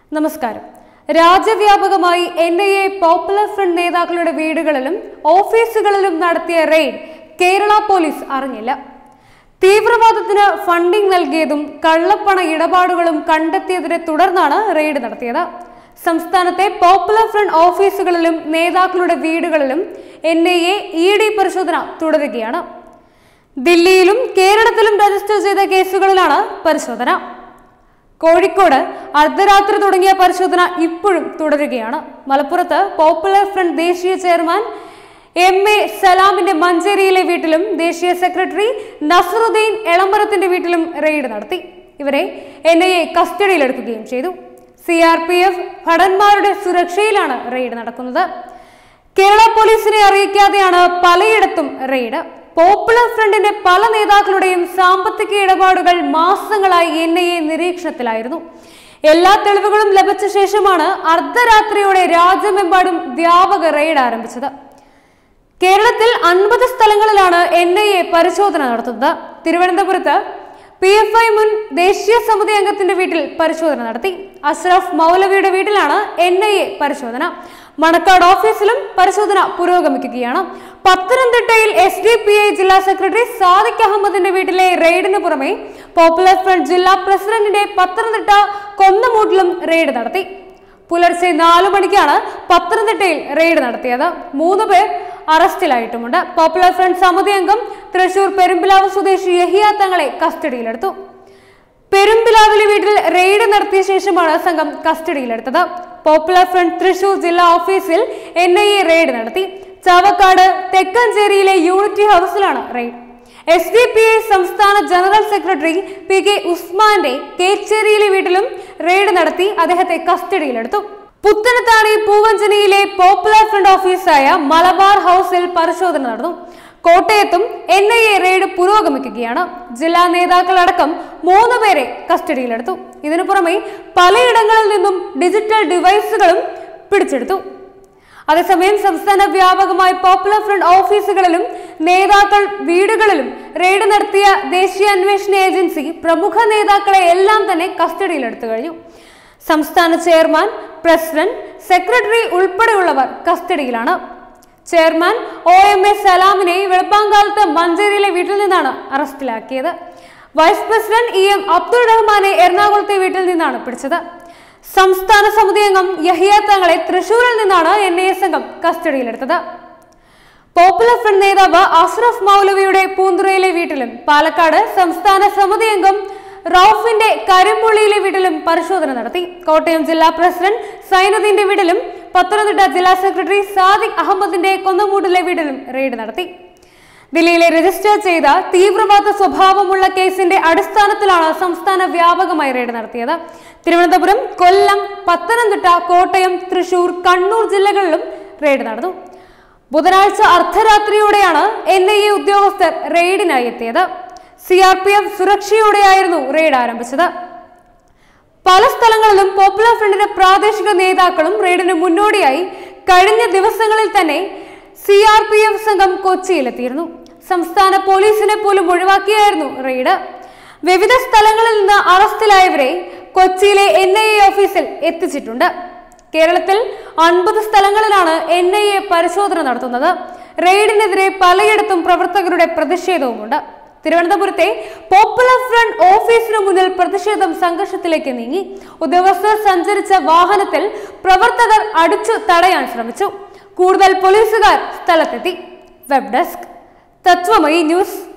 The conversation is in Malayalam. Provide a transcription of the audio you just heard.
നമസ്കാരം രാജ്യവ്യാപകമായി N I A Popular Front നേതാക്കളുടെ വീടുകളിലും ഓഫീസുകളിലും നടത്തിയ റെയ്ഡ് കേരള പോലീസ് അറിഞ്ഞില്ല തീവ്രവാദത്തിന് ഫണ്ടിംഗ് നൽകിയതും കള്ളപ്പണ ഇടപാടുകളും കണ്ടെത്തിയതിനെ തുടർന്നാണ് റെയ്ഡ് നടത്തിയത് സംസ്ഥാനത്തെ പോപ്പുലർ ഫ്രണ്ട് ഓഫീസുകളിലും നേതാക്കളുടെ വീടുകളിലും N I A E D പരിശോധന തുടരുകയാണ് ദില്ലിയിലും കേരളത്തിലും രജിസ്റ്റർ ചെയ്ത കേസുകളിലാണ് പരിശോധന കോഴിക്കോട് അർദ്ധരാത്രി തുടങ്ങിയ പരിശോധന ഇപ്പോഴും തുടരുകയാണ് മലപ്പുറത്ത് പോപ്പുലർ ഫ്രണ്ട് ദേശീയ ചെയർമാൻ എം എ സലാമിന്റെ മഞ്ചേരിയിലെ വീട്ടിലും ദേശീയ സെക്രട്ടറി നസറുദ്ദീൻ എളമ്പരത്തിന്റെ വീട്ടിലും റെയ്ഡ് നടത്തി ഇവരെ എൻ ഐ എ കസ്റ്റഡിയിലെടുക്കുകയും ചെയ്തു സി ആർ പി എഫ് ഭടന്മാരുടെ സുരക്ഷയിലാണ് റെയ്ഡ് നടക്കുന്നത് കേരള പോലീസിനെ അറിയിക്കാതെയാണ് പലയിടത്തും റെയ്ഡ് പോപ്പുലർ ഫ്രണ്ടിന്റെ പല നേതാക്കളുടെയും സാമ്പത്തിക ഇടപാടുകൾ മാസങ്ങളായി എൻ ഐ എ നിരീക്ഷണത്തിലായിരുന്നു എല്ലാ തെളിവുകളും ലഭിച്ച ശേഷമാണ് അർദ്ധരാത്രിയോടെ രാജ്യമെമ്പാടും വ്യാപക റെയ്ഡ് ആരംഭിച്ചത് കേരളത്തിൽ അൻപത് സ്ഥലങ്ങളിലാണ് എൻ ഐ എ പരിശോധന നടത്തുന്നത് തിരുവനന്തപുരത്ത് പി എഫ് ഐ മുൻ ദേശീയ സമിതി അംഗത്തിന്റെ വീട്ടിൽ പരിശോധന നടത്തി അഷ്റഫ് മൗലവിയുടെ വീട്ടിലാണ് എൻ ഐ എ പരിശോധന മണക്കാട് ഓഫീസിലും പരിശോധന പുരോഗമിക്കുകയാണ് പത്തനംതിട്ടയിൽ എസ് ഡി പി ഐ ജില്ലാ സെക്രട്ടറി സാദിഖ് അഹമ്മദിന്റെ വീട്ടിലെ റെയ്ഡിന് പുറമെ പോപ്പുലർ ഫ്രണ്ട് ജില്ലാ പ്രസിഡന്റിന്റെ പത്തനംതിട്ട കൊന്നമൂട്ടിലും റെയ്ഡ് നടത്തി പുലർച്ചെ നാലു മണിക്കാണ് പത്തനംതിട്ടയിൽ റെയ്ഡ് നടത്തിയത് മൂന്ന് പേർ അറസ്റ്റിലായിട്ടുമുണ്ട് പോപ്പുലർ ഫ്രണ്ട് സമിതി അംഗം തൃശൂർ പെരുമ്പിലാവ് സ്വദേശി യഹിയ തങ്ങളെ കസ്റ്റഡിയിലെടുത്തു പെരുമ്പിലാവിലെ വീട്ടിൽ റെയ്ഡ് നടത്തിയ ശേഷമാണ് സംഘം കസ്റ്റഡിയിലെടുത്തത് പോപ്പുലർ ഫ്രണ്ട് തൃശൂർ ജില്ലാ ഓഫീസിൽ എൻ ഐ എ റെയ്ഡ് നടത്തി ചാവക്കാട് തെക്കഞ്ചേരിയിലെ യൂണിറ്റി ഹൗസിലാണ് raid S D P I സംസ്ഥാന ജനറൽ സെക്രട്ടറി പി കെ ഉസ്മാന്റെ കേച്ചേരിയിലെ വീട്ടിലും റെയ്ഡ് നടത്തി അദ്ദേഹത്തെ കസ്റ്റഡിയിലെടുത്തു പുത്തനത്താണി പൂവഞ്ചനിയിലെ പോപ്പുലർ ഫ്രണ്ട് ഓഫീസായ മലബാർ ഹൗസിൽ പരിശോധന നടന്നു കോട്ടയത്തും എൻ ഐ എ റെയ്ഡ് പുരോഗമിക്കുകയാണ് ജില്ലാ നേതാക്കളടക്കം മൂന്ന് പേരെ കസ്റ്റഡിയിലെടുത്തു ഇതിനു പുറമെ പലയിടങ്ങളിൽ നിന്നും ഡിജിറ്റൽ ഡിവൈസുകളും പിടിച്ചെടുത്തു അതേസമയം സംസ്ഥാന വ്യാപകമായി പോപ്പുലർ ഫ്രണ്ട് ഓഫീസുകളിലും നേതാക്കൾ വീടുകളിലും റെയ്ഡ് നടത്തിയ ദേശീയ അന്വേഷണ ഏജൻസി പ്രമുഖ നേതാക്കളെ എല്ലാം തന്നെ കസ്റ്റഡിയിലെടുത്തു കഴിഞ്ഞു സംസ്ഥാന ചെയർമാൻ പ്രസിഡന്റ് സെക്രട്ടറി ഉൾപ്പെടെയുള്ളവർ കസ്റ്റഡിയിലാണ് ചെയർമാൻ ഒ എം എ സലാമിനെ വെളുപ്പാങ്കാലത്ത് മഞ്ചേരിയിലെ വീട്ടിൽ നിന്നാണ് അറസ്റ്റിലാക്കിയത് vice president E M Abdul റഹ്മാനെ എറണാകുളത്തെ വീട്ടിൽ നിന്നാണ് പിടിച്ചത് സംസ്ഥാന സമിതി അംഗം യഹിയ തങ്ങളെ തൃശൂരിൽ നിന്നാണ് എൻ ഐ എ സംഘം കസ്റ്റഡിയിലെടുത്തത് പോപ്പുലർ ഫ്രണ്ട് നേതാവ് അഷ്റഫ് മൗലവിയുടെ പൂന്തുറയിലെ വീട്ടിലും പാലക്കാട് സംസ്ഥാന സമിതി അംഗം റൌഫിന്റെ കരിമ്പുള്ളിയിലെ വീട്ടിലും പരിശോധന നടത്തി കോട്ടയം ജില്ലാ പ്രസിഡന്റ് സൈനുദ്ദീന്റെ വീട്ടിലും പത്തനംതിട്ട ജില്ലാ സെക്രട്ടറി സാദിഖ് അഹമ്മദിന്റെ കൊന്നമൂടിലെ വീട്ടിലും റെയ്ഡ് നടത്തി ദില്ലിയിലെ രജിസ്റ്റർ ചെയ്ത തീവ്രവാദ സ്വഭാവമുള്ള കേസിന്റെ അടിസ്ഥാനത്തിലാണ് സംസ്ഥാന വ്യാപകമായി റെയ്ഡ് നടത്തിയത് തിരുവനന്തപുരം കൊല്ലം പത്തനംതിട്ട കോട്ടയം തൃശൂർ കണ്ണൂർ ജില്ലകളിലും റെയ്ഡ് നടന്നു ബുധനാഴ്ച അർദ്ധരാത്രിയോടെയാണ് എൻ ഐ എ ഉദ്യോഗസ്ഥർ റെയ്ഡിനായി എത്തിയത് സി ആർ പി എഫ് സുരക്ഷയോടെയായിരുന്നു റെയ്ഡ് ആരംഭിച്ചത് പല സ്ഥലങ്ങളിലും പോപ്പുലർ ഫ്രണ്ടിന്റെ പ്രാദേശിക നേതാക്കളും റെയ്ഡിന് മുന്നോടിയായി കഴിഞ്ഞ ദിവസങ്ങളിൽ തന്നെ സി ആർ പി എഫ് സംഘം കൊച്ചിയിലെത്തിയിരുന്നു സംസ്ഥാന പോലീസിനെ പോലും ഒഴിവാക്കിയായിരുന്നു റെയ്ഡ് വിവിധ സ്ഥലങ്ങളിൽ നിന്ന് അറസ്റ്റിലായവരെ കൊച്ചിയിലെ എൻ ഐ എ ഓഫീസിൽ എത്തിച്ചിട്ടുണ്ട് കേരളത്തിൽ അൻപത് സ്ഥലങ്ങളിലാണ് എൻ ഐ എ പരിശോധന നടത്തുന്നത് റെയ്ഡിനെതിരെ പലയിടത്തും പ്രവർത്തകരുടെ പ്രതിഷേധവുമുണ്ട് തിരുവനന്തപുരത്തെ പോപ്പുലർ ഫ്രണ്ട് ഓഫീസിനു മുന്നിൽ പ്രതിഷേധം സംഘർഷത്തിലേക്ക് നീങ്ങി ഉദ്യോഗസ്ഥർ സഞ്ചരിച്ച വാഹനത്തിൽ പ്രവർത്തകർ അടിച്ചു തടയാൻ ശ്രമിച്ചു കൂടുതൽ പോലീസുകാർ സ്ഥലത്തെത്തി വെബ് ഡെസ്ക് തത്വമയി ന്യൂസ്